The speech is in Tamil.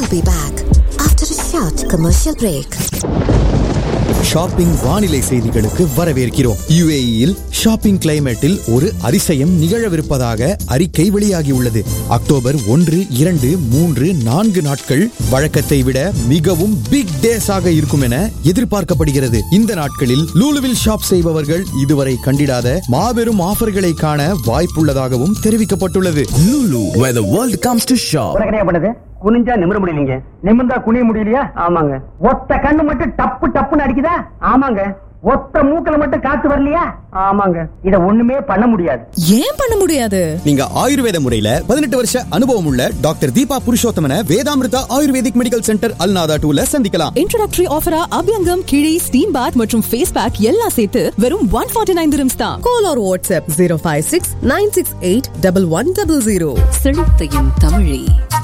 We'll be back after a short commercial break. Shopping வானிலை செய்திகளுக்கு வரவேற்கிறோம் யுஏஇயில் ஷாப்பிங் கிளைமேட்டில் ஒரு அதிசயம் நிகழவிருப்பதாக அறிக்கை வெளியாகியுள்ளது அக்டோபர் ஒன்று இரண்டு மூன்று நான்கு நாட்கள் வழக்கத்தை விட மிகவும் பிக் டேஸ் ஆக இருக்கும் என எதிர்பார்க்கப்படுகிறது இந்த நாட்களில் லூலுவில் ஷாப் செய்பவர்கள் இதுவரை கண்டிடாத மாபெரும் ஆஃபர்களை காண வாய்ப்புள்ளதாகவும் தெரிவிக்கப்பட்டுள்ளது Lulu, where the world comes to shop. உனக்கு பண்ணது குனிஞ்சா நிமிர முடியலீங்க நிமிர்ந்தா குனிய முடியலையா ஆமாங்க ஒத்த கண்ணு மட்டும் டப்பு டப்புன்னு அடிக்குதா ஆமாங்க ஒத்த மூக்கல மட்டும் காத்து வரலையா ஆமாங்க இத ஒண்ணுமே பண்ண முடியாது ஏன் பண்ண முடியாது நீங்க ஆயுர்வேத முறையில பதினெட்டு வருஷ அனுபவம் உள்ள doctor Deepa Purushothaman Vedamrutha Ayurvedic medical centre Al Nahda டூல சந்திக்கலாம் இன்ட்ரோடக்டரி ஆஃபரா அபியங்கம் கிழி ஸ்டீம் பாத் மற்றும் ஃபேஸ் பேக் எல்லாம் சேர்த்து வெறும் ஒன் ஃபார்ட்டி நைன் திரம்ஸ் தான் Call or WhatsApp 056 968 1100. செழித்தையும் தமிழே